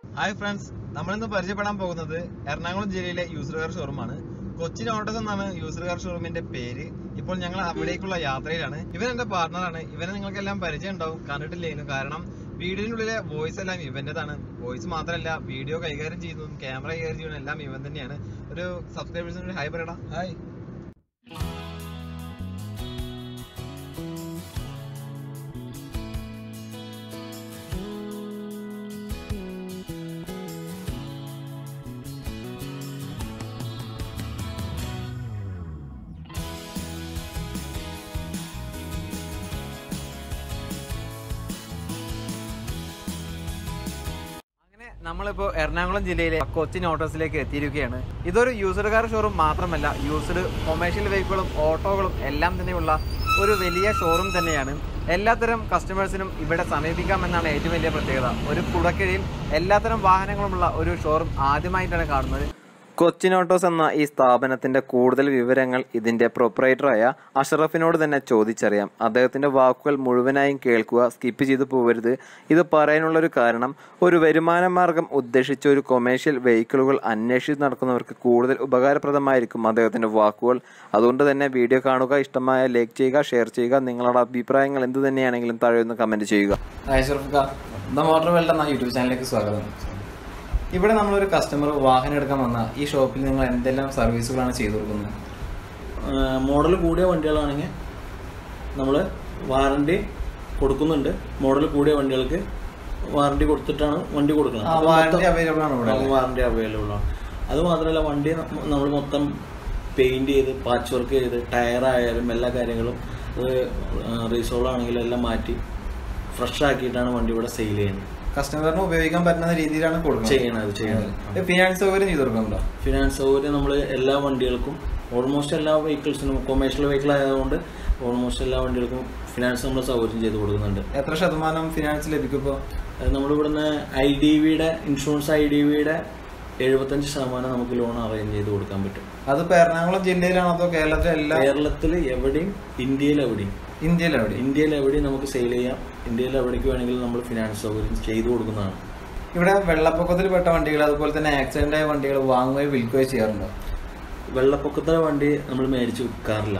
Hi friends നമ്മളിന്ന് പരിചയപ്പെടാൻ പോകുന്നത് എറണാകുളം ജില്ലയിലെ യൂസർ കാർ ഷോറൂമാണ് കൊച്ചിൻ ഓട്ടോസ് എന്നാണ് യൂസർ കാർ ഷോറൂമിന്റെ പേര് ഇപ്പോൾ ഞങ്ങൾ അവിടേക്കുള്ള യാത്രയിലാണ് ഇവൻ എന്റെ പാർട്ണറാണ് ഇവനെ നിങ്ങൾക്കെല്ലാം പരിചയം ഉണ്ടാവും കണ്ടിട്ടില്ലേനു കാരണം വീഡിയോയിനുള്ളിലെ വോയിസ് എല്ലാം ഇവന്റേതാണ് വോയിസ് മാത്രമല്ല വീഡിയോ കൈകാര്യം ചെയ്യുന്നതും ക്യാമറ കൈകാര്യം ചെയ്യുന്നതും എല്ലാം ഇവൻ തന്നെയാണ് ഒരു സബ്സ്ക്രൈബേഴ്സിന് ഹായ് പറയടാ ഹായ് അങ്ങനെ നമ്മളിപ്പോ എറണാകുളം ജില്ലയിലെ കൊച്ചിൻ ഓട്ടോസിലേക്ക് എത്തിയിരിക്കുകയാണ് ഇതൊരു യൂസഡ് കാർ ഷോറൂം മാത്രമല്ല യൂസ്ഡ് കൊമേഴ്ഷ്യൽ വെഹിക്കിളും ഓട്ടോകളും എല്ലാം തന്നെയുള്ള ഒരു വലിയ ഷോറൂം തന്നെയാണ് എല്ലാത്തരം കസ്റ്റമേഴ്സിനും ഇവിടെ സമീപിക്കാമെന്നാണ് ഏറ്റവും വലിയ പ്രത്യേകത ഒരു കുടക്കീഴിൽ എല്ലാത്തരം വാഹനങ്ങളുമുള്ള ഒരു ഷോറൂം ആദ്യമായിട്ടാണ് കാണുന്നത് കൊച്ചിൻ ഓട്ടോസ് എന്ന ഈ സ്ഥാപനത്തിന്റെ കൂടുതൽ വിവരങ്ങൾ ഇതിന്റെ പ്രൊപ്പറേറ്ററായ അഷറഫിനോട് തന്നെ ചോദിച്ചറിയാം അദ്ദേഹത്തിന്റെ വാക്കുകൾ മുഴുവനായും കേൾക്കുക സ്കിപ്പ് ചെയ്തു പോകരുത് ഇത് പറയാനുള്ള ഒരു കാരണം ഒരു വരുമാന മാർഗം ഉദ്ദേശിച്ച ഒരു കൊമേഴ്ഷ്യൽ വെഹിക്കിളുകൾ അന്വേഷിച്ച് നടക്കുന്നവർക്ക് കൂടുതൽ ഉപകാരപ്രദമായിരിക്കും അദ്ദേഹത്തിന്റെ വാക്കുകൾ അതുകൊണ്ട് തന്നെ വീഡിയോ കാണുക ഇഷ്ടമായ ലൈക്ക് ചെയ്യുക ഷെയർ ചെയ്യുക നിങ്ങളുടെ അഭിപ്രായങ്ങൾ എന്ത് തന്നെയാണെങ്കിലും താഴെ ഒന്ന് കമന്റ് ചെയ്യുക ഐശ്വർഫിക്ക ദ മോട്ടോർ വേൾഡ് എന്ന യൂട്യൂബ് ചാനലിലേക്ക് സ്വാഗതം ഇവിടെ നമ്മളൊരു കസ്റ്റമർ വാഹനം എടുക്കാൻ വന്ന ഈ ഷോപ്പിൽ നിങ്ങൾ എന്തെല്ലാം സർവീസുകളാണ് ചെയ്തു കൊടുക്കുന്നത് മോഡൽ കൂടിയ വണ്ടികളാണെങ്കിൽ നമ്മൾ വാറണ്ടി കൊടുക്കുന്നുണ്ട് മോഡൽ കൂടിയ വണ്ടികൾക്ക് വാറണ്ടി കൊടുത്തിട്ടാണ് വണ്ടി കൊടുക്കുന്നത് ആ, warranty available ആണ് ഇവിടെ, അല്ലേ? വാറണ്ടി അവൈലബിൾ ആണ് അത് മാത്രമല്ല വണ്ടി നമ്മൾ മൊത്തം പെയിന്റ് ചെയ്ത് പാച്ച് വർക്ക് ചെയ്ത് ടയർ ആയാലും എല്ലാ കാര്യങ്ങളും അത് റീസോൾ ആണെങ്കിലും എല്ലാം മാറ്റി ഫ്രഷ് ആക്കിയിട്ടാണ് വണ്ടി ഇവിടെ സെയിൽ ചെയ്യുന്നത് കസ്റ്റമറിന് ഉപയോഗിക്കാൻ പറ്റുന്ന രീതിയിലാണ് കൊടുക്കുന്നത് ചെയ്യണത് ചെയ്യണത് ഫിനാൻസ് സൗകര്യം ചെയ്തു കൊടുക്കുന്നുണ്ടോ ഫിനാൻസ് സൗകര്യം നമ്മൾ എല്ലാ വണ്ടികൾക്കും ഓൾമോസ്റ്റ് എല്ലാ വെഹിക്കിൾസിനും കൊമേഴ്ഷ്യൽ വെഹിക്കിൾ ആയതുകൊണ്ട് ഓൾമോസ്റ്റ് എല്ലാ വണ്ടികൾക്കും ഫിനാൻസ് നമ്മൾ സൗകര്യം ചെയ്ത് കൊടുക്കുന്നുണ്ട് എത്ര ശതമാനം ഫിനാൻസ് ലഭിക്കും ഇപ്പോൾ അത് നമ്മളിവിടുന്ന് ഐ ഡി വിയുടെ ഇൻഷുറൻസ് ഐ ഡി വിയുടെ എഴുപത്തഞ്ച് ശതമാനം നമുക്ക് ലോൺ അറേഞ്ച് ചെയ്ത് കൊടുക്കാൻ പറ്റും അതിപ്പോ എറണാകുളം ജില്ലയിലാണോ അതോ കേരളത്തിലെ എല്ലാ കേരളത്തിൽ എവിടെയും ഇന്ത്യയിൽ എവിടെയും ഇന്ത്യയിൽ എവിടെ ഇന്ത്യയിൽ എവിടെയും നമുക്ക് സെയിൽ ചെയ്യാം ഇന്ത്യയിൽ എവിടേക്ക് വേണമെങ്കിലും നമ്മൾ ഫിനാൻസ് സൗകര്യം ചെയ്തു കൊടുക്കുന്നതാണ് ഇവിടെ വെള്ളപ്പൊക്കത്തിൽ പെട്ട വണ്ടികൾ അതുപോലെ തന്നെ ആക്സിഡന്റ് ആയ വണ്ടികൾ വാങ്ങുകയോ വിൽക്കുകയോ ചെയ്യാറുണ്ടോ വെള്ളപ്പൊക്കത്തിലെ വണ്ടി നമ്മൾ മേടിച്ച് വിൽക്കാറില്ല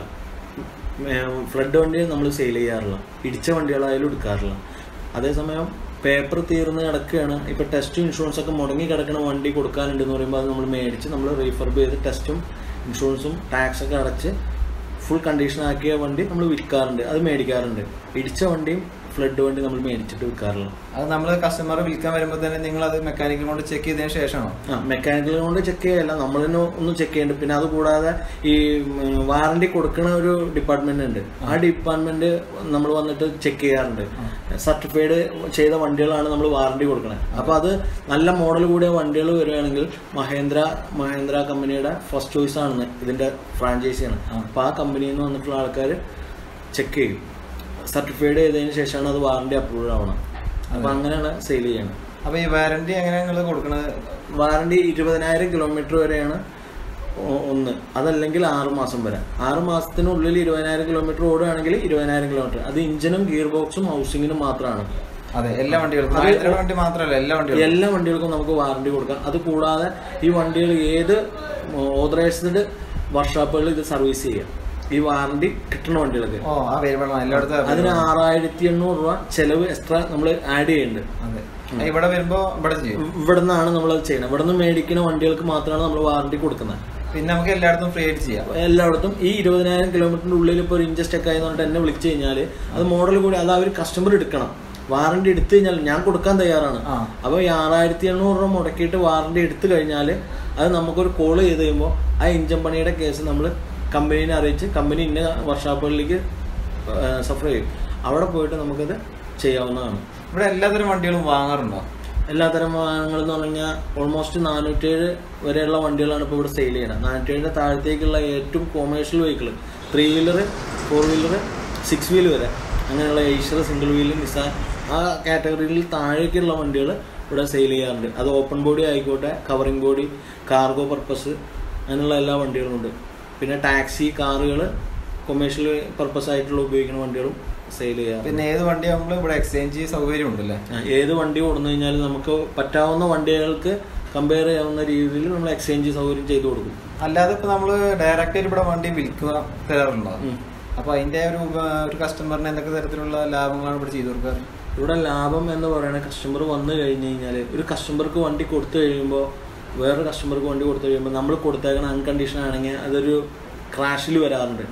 ഫ്ലഡ് വണ്ടി നമ്മൾ സെയിൽ ചെയ്യാറില്ല ഇടിച്ച വണ്ടികളായാലും എടുക്കാറില്ല അതേസമയം പേപ്പർ തീർന്ന് കിടക്കുകയാണ് ഇപ്പൊ ടെസ്റ്റ് ഇൻഷുറൻസ് ഒക്കെ മുടങ്ങി കിടക്കുന്ന വണ്ടി കൊടുക്കാനുണ്ടെന്ന് പറയുമ്പോൾ അത് നമ്മൾ മേടിച്ച് നമ്മൾ റീഫർബ് ചെയ്ത് ടെസ്റ്റും ഇൻഷുറൻസും ടാക്സ് ഒക്കെ അടച്ച് ഫുൾ കണ്ടീഷൻ ആക്കിയ വണ്ടി നമ്മൾ വിൽക്കാറുണ്ട് അത് മേടിക്കാറുണ്ട് ഇടിച്ച വണ്ടിയും ഫ്ലഡ് വണ്ടി നമ്മൾ മേടിച്ചിട്ട് വിൽക്കാറില്ല അത് നമ്മൾ കസ്റ്റമർ വിൽക്കാൻ വരുമ്പോൾ തന്നെ നിങ്ങൾ അത് മെക്കാനിക്കൽ കൊണ്ട് ചെക്ക് ചെയ്തതിന് ശേഷമാണോ ആ മെക്കാനിക്കൽ കൊണ്ട് ചെക്ക് ചെയ്യല്ല നമ്മൾ തന്നെ ഒന്ന് ചെക്ക് ചെയ്യേണ്ടത് പിന്നെ അത് കൂടാതെ ഈ വാറണ്ടി കൊടുക്കുന്ന ഒരു ഡിപ്പാർട്ട്മെന്റ് ഉണ്ട് ആ ഡിപ്പാർട്ട്മെന്റ് നമ്മൾ വന്നിട്ട് ചെക്ക് ചെയ്യാറുണ്ട് സർട്ടിഫൈഡ് ചെയ്ത വണ്ടികളാണ് നമ്മൾ വാറണ്ടി കൊടുക്കുന്നത് അപ്പൊ അത് നല്ല മോഡൽ കൂടിയ വണ്ടികൾ വരികയാണെങ്കിൽ മഹേന്ദ്ര മഹേന്ദ്ര കമ്പനിയുടെ ഫസ്റ്റ് ചോയ്സ് ആണ് ഇതിന്റെ ഫ്രാഞ്ചൈസിയാണ് അപ്പൊ ആ കമ്പനിയിൽ നിന്ന് വന്നിട്ടുള്ള ആൾക്കാർ ചെക്ക് ചെയ്യും സർട്ടിഫൈഡ് ചെയ്തതിന് ശേഷമാണ് അത് വാറണ്ടി അപ്രൂവ് ആവണം അപ്പൊ അങ്ങനെയാണ് സെയിൽ ചെയ്യണം അപ്പൊ ഈ വാറന്റി എങ്ങനെയാണ് നിങ്ങൾ കൊടുക്കുന്നത് വാറണ്ടി ഇരുപതിനായിരം കിലോമീറ്റർ വരെയാണ് ഒ- ഒന്ന് അതല്ലെങ്കിൽ ആറ് മാസം വരെ ആറ് മാസത്തിനുള്ളിൽ ഇരുപതിനായിരം കിലോമീറ്റർ ഓടുകയാണെങ്കിൽ ഇരുപതിനായിരം കിലോമീറ്റർ അത് ഇഞ്ചിനും ഗിയർ ബോക്സും ഹൗസിങ്ങിനും മാത്രമാണ് അതെ എല്ലാ വണ്ടികൾക്കും മഹേന്ദ്രയുടെ വണ്ടി മാത്രമല്ല എല്ലാ വണ്ടികളും എല്ലാ വണ്ടികൾക്കും നമുക്ക് വാറണ്ടി കൊടുക്കാം അത് കൂടാതെ ഈ വണ്ടികൾ ഏത് ഓതറൈസ്ഡ് വർക്ക്ഷോപ്പുകളിൽ ഇത് സർവീസ് ചെയ്യാം ഈ വാറണ്ടി കിട്ടുന്ന വണ്ടികൾക്ക് ഓ ആ വരുമ്പോൾ എല്ലായിടത്തും അതിന് ആറായിരത്തി എണ്ണൂറ് രൂപ ചെലവ് എക്സ്ട്രാ നമ്മൾ ആഡ് ചെയ്യുന്നുണ്ട് അതെ ഇവിടെ വരുമ്പോ ഇവിടെ ചെയ്യും ഇവിടെ നിന്നാണ് നമ്മൾ അത് ചെയ്യുന്നത് ഇവിടെ നിന്ന് മേടിക്കുന്ന വണ്ടികൾക്ക് മാത്രമാണ് നമ്മൾ വാറണ്ടി കൊടുക്കുന്നത് പിന്നെ നമുക്ക് എല്ലായിടത്തും ഫ്രീ ആയിട്ട് ചെയ്യാം എല്ലായിടത്തും ഈ ഇരുപതിനായിരം കിലോമീറ്ററിന്റെ ഉള്ളിൽ ഇപ്പോൾ ഒരു ഇഞ്ച് സ്റ്റക്ക് ആയെന്ന് പറഞ്ഞിട്ട് എന്നെ വിളിച്ചു കഴിഞ്ഞാൽ അത് മോഡൽ കൂടി അത് അവർ കസ്റ്റമർ എടുക്കണം വാറണ്ടി എടുത്തു കഴിഞ്ഞാൽ ഞാൻ കൊടുക്കാൻ തയ്യാറാണ് ആ. അപ്പോൾ ഈ ആറായിരത്തി എണ്ണൂറ് രൂപ മുടക്കിയിട്ട് വാറണ്ടി എടുത്തു കഴിഞ്ഞാൽ അത് നമുക്കൊരു കോൾ ചെയ്ത് കഴിയുമ്പോൾ ആ ഇഞ്ചൻ പണിയുടെ കേസ് നമ്മൾ കമ്പനീനെ അറിയിച്ച് കമ്പനി ഇന്ന വർക്ക്ഷോപ്പുകളിലേക്ക് സഫർ ചെയ്യും അവിടെ പോയിട്ട് നമുക്കത് ചെയ്യാവുന്നതാണ് ഇവിടെ എല്ലാത്തരം വണ്ടികളും വാങ്ങാറുണ്ടോ എല്ലാത്തരം വാഹനങ്ങൾ എന്ന് പറഞ്ഞാൽ ഓൾമോസ്റ്റ് നാനൂറ്റേഴ് വരെയുള്ള വണ്ടികളാണ് ഇപ്പോൾ ഇവിടെ സെയിൽ ചെയ്യുന്നത് നാനൂറ്റേഴിൻ്റെ താഴത്തേക്കുള്ള ഏറ്റവും commercial vehicle three wheeler four wheeler six wheel വരെ അങ്ങനെയുള്ള ഏഷ്യർ സിംഗിൾ വീൽ നിസാൻ ആ കാറ്റഗറിയിൽ താഴേക്കുള്ള വണ്ടികൾ ഇവിടെ സെയിൽ ചെയ്യാറുണ്ട് അത് ഓപ്പൺ ബോഡി ആയിക്കോട്ടെ കവറിംഗ് ബോഡി കാർഗോ പർപ്പസ് അങ്ങനെയുള്ള എല്ലാ വണ്ടികളും ഉണ്ട് പിന്നെ ടാക്സി കാറുകൾ കൊമേഴ്ഷ്യൽ പർപ്പസ് ആയിട്ടുള്ള ഉപയോഗിക്കുന്ന വണ്ടികളും സെയിൽ ചെയ്യാം പിന്നെ ഏത് വണ്ടിയാകുമ്പോൾ ഇവിടെ എക്സ്ചേഞ്ച് സൗകര്യം ഉണ്ടല്ലേ ഏത് വണ്ടി കൊടുന്നു കഴിഞ്ഞാൽ നമുക്ക് പറ്റാവുന്ന വണ്ടികൾക്ക് കമ്പയർ ചെയ്യാവുന്ന രീതിയിൽ നമ്മൾ എക്സ്ചേഞ്ച് സൗകര്യം ചെയ്തു കൊടുക്കും അല്ലാതെ ഇപ്പൊ നമ്മള് ഡയറക്റ്റ് ആയിട്ട് ഇവിടെ വണ്ടി വിൽക്കുക തരാറുണ്ടോ ഉം. അപ്പൊ അതിന്റെ ഒരു ഉപ- ഒരു കസ്റ്റമറിന് എന്തൊക്കെ തരത്തിലുള്ള ലാഭങ്ങളാണ് ഇവിടെ ചെയ്തു കൊടുക്കാറ് ഇവിടെ ലാഭം എന്ന് പറയുന്നത് കസ്റ്റമർ വന്നു കഴിഞ്ഞ് കഴിഞ്ഞാൽ ഒരു കസ്റ്റമർക്ക് വണ്ടി കൊടുത്തു കഴിയുമ്പോൾ വേറെ കസ്റ്റമർക്ക് വണ്ടി കൊടുത്തു കഴിയുമ്പോൾ നമ്മൾ കൊടുത്തേക്കണ അൺകണ്ടീഷൻ ആണെങ്കിൽ അതൊരു ക്രാഷിൽ വരാറുണ്ട്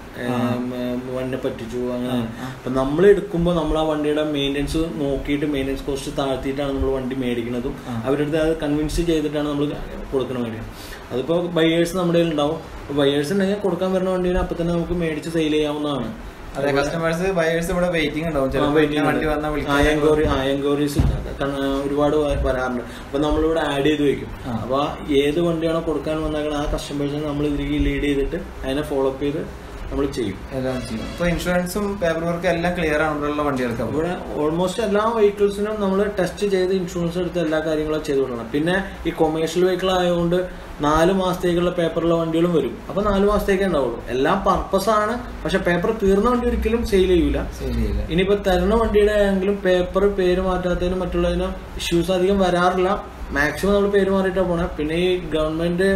വണ്ടിനെ പറ്റിച്ചു അങ്ങനെ അപ്പൊ നമ്മൾ എടുക്കുമ്പോൾ നമ്മൾ ആ വണ്ടിയുടെ മെയിൻ്റെനൻസ് നോക്കിയിട്ട് മെയിൻ്റെനൻസ് കോസ്റ്റ് താഴ്ത്തിയിട്ടാണ് നമ്മൾ വണ്ടി മേടിക്കുന്നതും അവരുടെ അടുത്ത് അത് കൺവിൻസ് ചെയ്തിട്ടാണ് നമ്മൾ കൊടുക്കുന്ന വണ്ടി അതിപ്പോൾ ബയേഴ്സ് നമ്മുടെ കയ്യിൽ ഉണ്ടാവും ബയേഴ്സ് ഉണ്ടെങ്കിൽ കൊടുക്കാൻ വരുന്ന വണ്ടീനെ അപ്പം തന്നെ നമുക്ക് മേടിച്ച് സെയിൽ ചെയ്യാവുന്നതാണ് അതെ കസ്റ്റമേഴ്സ് ബയേഴ്സ് ഇവിടെ വെയിറ്റിംഗ് ഉണ്ടാവും ചിലപ്പോൾ ഇന്ന വണ്ടി വന്നാൽ വിളിക്കാൻ എൻക്വയറി ആ എൻക്വയറീസ് ഒരുപാട് വ- വരാറുണ്ട് അപ്പൊ നമ്മളിവിടെ ആഡ് ചെയ്ത് വെക്കും അപ്പൊ ആ ഏത് വണ്ടിയാണോ കൊടുക്കാൻ വന്നേക്കണ ആ കസ്റ്റമേഴ്സിനെ നമ്മൾ ഇതിലേക്ക് ലീഡ് ചെയ്തിട്ട് അതിനെ ഫോളോ അപ്പ് ചെയ്ത് നമ്മൾ ചെയ്യും എല്ലാം ചെയ്യും ഇപ്പൊ ഇൻഷുറൻസും പേപ്പർ വർക്കും എല്ലാം ക്ലിയർ ആണ് ഇവിടെയുള്ള വണ്ടികൾക്ക് അപ്പോൾ ഇവിടെ ഓൾമോസ്റ്റ് എല്ലാ വെഹിക്കിൾസിനും നമ്മൾ ടെസ്റ്റ് ചെയ്ത് ഇൻഷുറൻസ് എടുത്ത് എല്ലാ കാര്യങ്ങളും ചെയ്തു കൊടുക്കണം പിന്നെ ഈ കൊമേഴ്ഷ്യൽ വെഹിക്കിൾ ആയതുകൊണ്ട് നാല് മാസത്തേക്കുള്ള പേപ്പറുള്ള വണ്ടികളും വരും അപ്പൊ നാല് മാസത്തേക്കേ ഉണ്ടാവുള്ളൂ എല്ലാം പർപ്പസ് ആണ് പക്ഷെ പേപ്പർ തീർന്ന വണ്ടി ഒരിക്കലും സെയിൽ ചെയ്യൂല സെയിൽ ചെയ്യില്ല ഇനിയിപ്പോ തരുന്ന വണ്ടിയുടെ ആണെങ്കിലും പേപ്പർ പേര് മാറ്റാത്തതിനും മറ്റുള്ളതിനും ഇഷ്യൂസ് അധികം വരാറില്ല മാക്സിമം നമ്മൾ പേര് മാറിയിട്ടാണ് പോണേ പിന്നെ ഈ ഗവൺമെന്റ്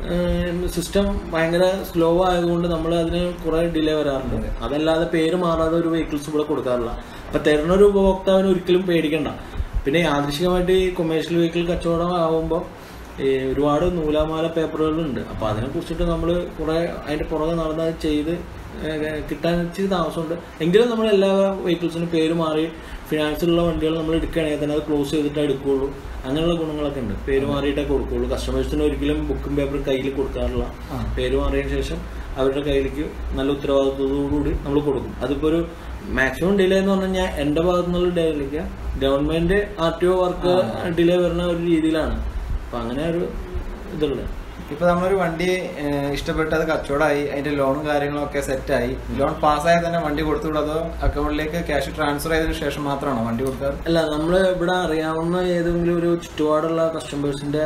സിസ്റ്റം ഭയങ്കര സ്ലോ ആയതുകൊണ്ട് നമ്മൾ അതിന് കുറെ ഡിലേ വരാറുണ്ട് അതല്ലാതെ പേര് മാറാതെ ഒരു വെഹിക്കിൾസ് ഇവിടെ കൊടുക്കാറില്ല അപ്പൊ തരുന്ന ഒരു ഉപഭോക്താവിന് ഒരിക്കലും പേടിക്കണ്ട പിന്നെ യാദൃശികമായിട്ട് ഈ കൊമേഴ്ഷ്യൽ വെഹിക്കിൾ കച്ചവടം ആവുമ്പോൾ ഈ ഒരുപാട് നൂലാമാല പേപ്പറുകളുണ്ട് അപ്പൊ അതിനെ കുറിച്ചിട്ട് നമ്മൾ കുറെ അതിന്റെ പുറകെ നടന്ന് അത് ചെയ്ത് ഏഹ് കിട്ടാൻ ഇച്ചിരി താമസമുണ്ട് എങ്കിലും നമ്മൾ എല്ലാ വെഹിക്കിൾസിനും പേര് മാറി ഫിനാൻസിലുള്ള വണ്ടികൾ നമ്മൾ എടുക്കുകയാണെങ്കിൽ തന്നെ അത് ക്ലോസ് ചെയ്തിട്ടേ എടുക്കുകയുള്ളൂ അങ്ങനെയുള്ള ഗുണങ്ങളൊക്കെ ഉണ്ട് പേര് മാറിയിട്ടേ കൊടുക്കുകയുള്ളൂ കസ്റ്റമേഴ്സിന് ഒരിക്കലും ബുക്കും പേപ്പറും കയ്യിൽ കൊടുക്കാറില്ല പേര് മാറിയതിനു ശേഷം അവരുടെ കയ്യിലേക്ക് നല്ല ഉത്തരവാദിത്വത്തോടുകൂടി നമ്മൾ കൊടുക്കും അതിപ്പോ ഒരു മാക്സിമം ഡിലേ എന്ന് പറഞ്ഞു കഴിഞ്ഞാൽ എന്റെ ഭാഗത്തു നിന്നുള്ള ഡിലേക്ക് government R T O work delay വരുന്ന ഒരു രീതിയിലാണ് അപ്പൊ അങ്ങനെ ഒരു ഇതുണ്ട് ഇപ്പൊ നമ്മളൊരു വണ്ടി ഏഹ്, ഇഷ്ടപ്പെട്ട് അത് കച്ചവടമായി അതിന്റെ ലോണും കാര്യങ്ങളും ഒക്കെ സെറ്റായി ലോൺ പാസ്സായാൽ തന്നെ വണ്ടി കൊടുത്തു വിടും അതോ അക്കൗണ്ടിലേക്ക് ക്യാഷ് ട്രാൻസ്ഫർ ചെയ്തതിനു ശേഷം മാത്രമാണോ വണ്ടി കൊടുക്കാറ് അല്ല നമ്മൾ ഇവിടെ അറിയാവുന്ന ഏതെങ്കിലും ഒരു ചുറ്റുപാടുള്ള കസ്റ്റമേഴ്സിന്റെ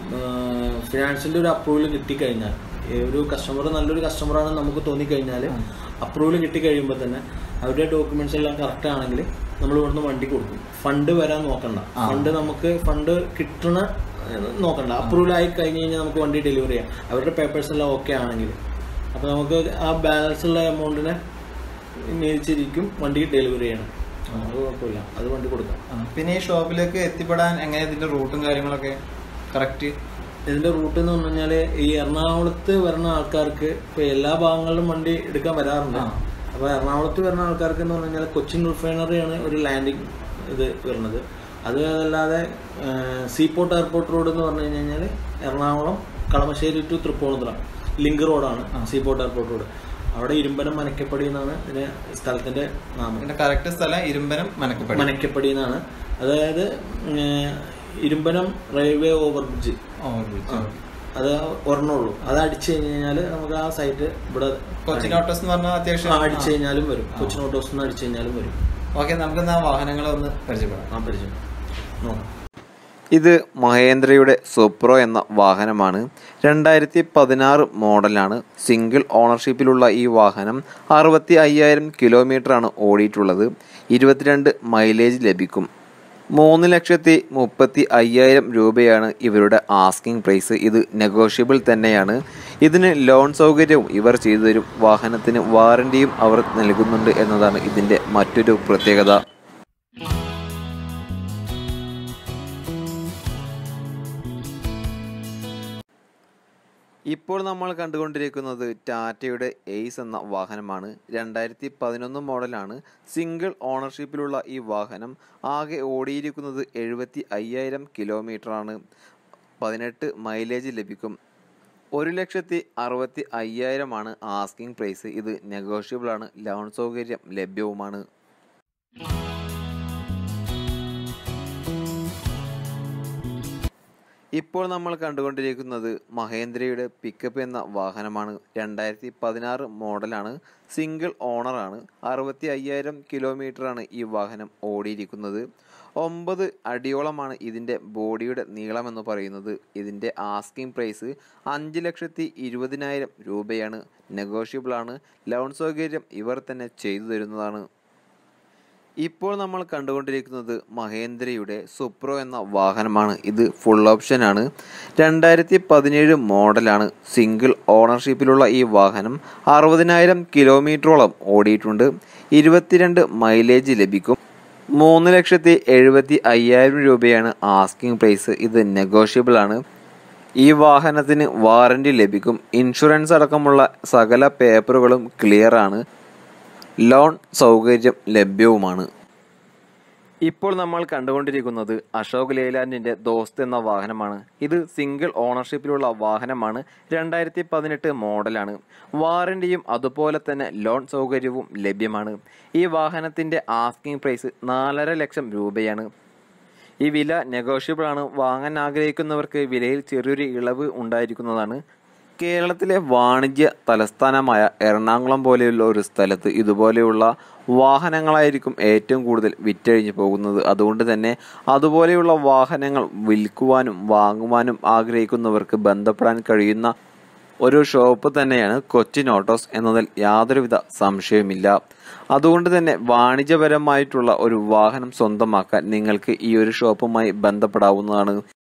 ഫിനാൻസിന്റെ ഒരു അപ്രൂവൽ കിട്ടിക്കഴിഞ്ഞാൽ ഈ ഒരു കസ്റ്റമർ നല്ലൊരു കസ്റ്റമറാണെന്ന് നമുക്ക് തോന്നിക്കഴിഞ്ഞാൽ അപ്രൂവൽ കിട്ടിക്കഴിയുമ്പോൾ തന്നെ അവരുടെ ഡോക്യുമെന്റ്സ് എല്ലാം കറക്റ്റ് ആണെങ്കിൽ നമ്മൾ ഇവിടുന്ന് വണ്ടി കൊടുക്കും ഫണ്ട് വരാൻ നോക്കണ്ട ഫണ്ട് നമുക്ക് ഫണ്ട് കിട്ടണ ഏഹ്, നോക്കണ്ട അപ്രൂവൽ ആയി കഴിഞ്ഞ് കഴിഞ്ഞാൽ നമുക്ക് വണ്ടി ഡെലിവറി ചെയ്യാം അവരുടെ പേപ്പേഴ്സ് എല്ലാം ഓക്കെ ആണെങ്കിൽ അപ്പോൾ നമുക്ക് ആ ബാലൻസ് ഉള്ള എമൗണ്ടിനെ മേടിച്ചിരിക്കും വണ്ടി ഡെലിവറി ചെയ്യണം അത് കുഴപ്പമില്ല അത് വണ്ടി കൊടുക്കാം ആ, പിന്നെ ഈ ഷോപ്പിലേക്ക് എത്തിപ്പെടാൻ എങ്ങനെ ഇതിന്റെ റൂട്ടും കാര്യങ്ങളൊക്കെ കറക്റ്റ് ഇതിന്റെ റൂട്ട് എന്ന് പറഞ്ഞു കഴിഞ്ഞാല് ഈ എറണാകുളത്ത് വരുന്ന ആൾക്കാർക്ക് ഇപ്പൊ എല്ലാ ഭാഗങ്ങളിലും വണ്ടി എടുക്കാൻ വരാറുണ്ട് അപ്പൊ എറണാകുളത്ത് വരുന്ന ആൾക്കാർക്ക് എന്ന് പറഞ്ഞു കഴിഞ്ഞാൽ കൊച്ചിൻ റിഫൈനറിയാണ് ഒരു ലാൻഡിങ് ഇത് വരുന്നത് അത് അതല്ലാതെ സീപോർട്ട് എയർപോർട്ട് റോഡ് എന്ന് പറഞ്ഞു കഴിഞ്ഞാൽ എറണാകുളം കളമശ്ശേരി ടു തൃപ്പൂണിത്തുറ ലിങ്ക് റോഡാണ് സീപോർട്ട് എയർപോർട്ട് റോഡ് അവിടെ ഇരുമ്പനം മനക്കപ്പടി എന്നാണ് ഇതിന്റെ സ്ഥലത്തിന്റെ നാമം ഇതിന്റെ കറക്റ്റ് സ്ഥലം ഇരുമ്പനം മനക്കപ്പടി മനക്കപ്പടി എന്നാണ് അതായത് ഉം, ഇരുമ്പനം റെയിൽവേ ഓവർ ബ്രിഡ്ജ് ഓ, വിളിച്ചു. അത് ഒരെണ്ണമുള്ളൂ അത് അടിച്ചു കഴിഞ്ഞാൽ നമുക്ക് ആ സൈറ്റ് ഇവിടെ കൊച്ചിൻ ഓട്ടോസ് എന്ന് പറഞ്ഞാൽ ആ, അത്യാവശ്യം അടിച്ചു കഴിഞ്ഞാലും വരും കൊച്ചിൻ ഓട്ടോസ് നിന്ന് അടിച്ചു കഴിഞ്ഞാലും വരും ഓക്കെ നമുക്ക് ആ വാഹനങ്ങളെ ഒന്ന് പരിചയപ്പെടാം ആ പരിചയം നോക്കാം ഇത് മഹേന്ദ്രയുടെ സുപ്രോ എന്ന വാഹനമാണ് രണ്ടായിരത്തി പതിനാറ് മോഡലാണ് സിംഗിൾ ഓണർഷിപ്പിലുള്ള ഈ വാഹനം അറുപത്തി അയ്യായിരം കിലോമീറ്ററാണ് ഓടിയിട്ടുള്ളത് ഇരുപത്തിരണ്ട് മൈലേജ് ലഭിക്കും മൂന്ന് ലക്ഷത്തി മുപ്പത്തി അയ്യായിരം രൂപയാണ് ഇവരുടെ ആസ്കിംഗ് പ്രൈസ് ഇത് നെഗോഷ്യബിൾ തന്നെയാണ് ഇതിന് ലോൺ സൗകര്യവും ഇവർ ചെയ്തു തരും വാഹനത്തിന് വാറണ്ടിയും അവർ നൽകുന്നുണ്ട് എന്നതാണ് ഇതിൻ്റെ മറ്റൊരു പ്രത്യേകത ഇപ്പോൾ നമ്മൾ കണ്ടുകൊണ്ടിരിക്കുന്നത് ടാറ്റയുടെ എയ്സ് എന്ന വാഹനമാണ് രണ്ടായിരത്തി പതിനൊന്ന് മോഡലാണ് സിംഗിൾ ഓണർഷിപ്പിലുള്ള ഈ വാഹനം ആകെ ഓടിയിരിക്കുന്നത് എഴുപത്തി അയ്യായിരം കിലോമീറ്ററാണ് പതിനെട്ട് മൈലേജ് ലഭിക്കും ഒരു ലക്ഷത്തി അറുപത്തി അയ്യായിരമാണ് ആസ്കിംഗ് പ്രൈസ് ഇത് നെഗോഷ്യബിൾ ആണ് ലോൺ സൗകര്യം ലഭ്യവുമാണ് ഇപ്പോൾ നമ്മൾ കണ്ടുകൊണ്ടിരിക്കുന്നത് മഹേന്ദ്രയുടെ പിക്കപ്പ് എന്ന വാഹനമാണ് രണ്ടായിരത്തി പതിനാറ് മോഡലാണ് സിംഗിൾ ഓണറാണ് അറുപത്തി അയ്യായിരം കിലോമീറ്ററാണ് ഈ വാഹനം ഓടിയിരിക്കുന്നത് ഒമ്പത് അടിയോളമാണ് ഇതിൻ്റെ ബോഡിയുടെ നീളമെന്ന് പറയുന്നത് ഇതിൻ്റെ ആസ്കിംഗ് പ്രൈസ് അഞ്ച് ലക്ഷത്തി ഇരുപതിനായിരം രൂപയാണ് നെഗോഷ്യബിളാണ് ലോൺ സൗകര്യം ഇവർ തന്നെ ചെയ്തു തരുന്നതാണ് ഇപ്പോൾ നമ്മൾ കണ്ടുകൊണ്ടിരിക്കുന്നത് മഹേന്ദ്രയുടെ സുപ്രോ എന്ന വാഹനമാണ് ഇത് ഫുൾ ഓപ്ഷനാണ് രണ്ടായിരത്തി പതിനേഴ് മോഡലാണ് സിംഗിൾ ഓണർഷിപ്പിലുള്ള ഈ വാഹനം അറുപതിനായിരം കിലോമീറ്ററോളം ഓടിയിട്ടുണ്ട് ഇരുപത്തിരണ്ട് മൈലേജ് ലഭിക്കും മൂന്ന് ലക്ഷത്തി എഴുപത്തി അയ്യായിരം രൂപയാണ് ആസ്കിംഗ് പ്രൈസ് ഇത് നെഗോഷ്യബിൾ ആണ് ഈ വാഹനത്തിന് വാറണ്ടി ലഭിക്കും ഇൻഷുറൻസ് അടക്കമുള്ള സകല പേപ്പറുകളും ക്ലിയർ ആണ് ലോൺ സൗകര്യം ലഭ്യവുമാണ് ഇപ്പോൾ നമ്മൾ കണ്ടുകൊണ്ടിരിക്കുന്നത് അശോക് ലേലാൻഡിന്റെ ദോസ്ത് എന്ന വാഹനമാണ് ഇത് സിംഗിൾ ഓണർഷിപ്പിലുള്ള വാഹനമാണ് രണ്ടായിരത്തി പതിനെട്ട് മോഡലാണ് വാറണ്ടിയും അതുപോലെ തന്നെ ലോൺ സൗകര്യവും ലഭ്യമാണ് ഈ വാഹനത്തിന്റെ ആസ്കിംഗ് പ്രൈസ് നാലര ലക്ഷം രൂപയാണ് ഈ വില നെഗോഷ്യബിൾ ആണ് വാങ്ങാൻ ആഗ്രഹിക്കുന്നവർക്ക് വിലയിൽ ചെറിയൊരു ഇളവ് ഉണ്ടായിരിക്കുന്നതാണ് കേരളത്തിലെ വാണിജ്യ തലസ്ഥാനമായ എറണാകുളം പോലെയുള്ള ഒരു സ്ഥലത്ത് ഇതുപോലെയുള്ള വാഹനങ്ങളായിരിക്കും ഏറ്റവും കൂടുതൽ വിറ്റഴിഞ്ഞു പോകുന്നത് അതുകൊണ്ട് തന്നെ അതുപോലെയുള്ള വാഹനങ്ങൾ വിൽക്കുവാനും വാങ്ങുവാനും ആഗ്രഹിക്കുന്നവർക്ക് ബന്ധപ്പെടാൻ കഴിയുന്ന ഒരു ഷോപ്പ് തന്നെയാണ് കൊച്ചിൻ ഓട്ടോസ് എന്നതിൽ യാതൊരുവിധ സംശയവുമില്ല അതുകൊണ്ട് തന്നെ വാണിജ്യപരമായിട്ടുള്ള ഒരു വാഹനം സ്വന്തമാക്കാൻ നിങ്ങൾക്ക് ഈ ഒരു ഷോപ്പുമായി ബന്ധപ്പെടാവുന്നതാണ്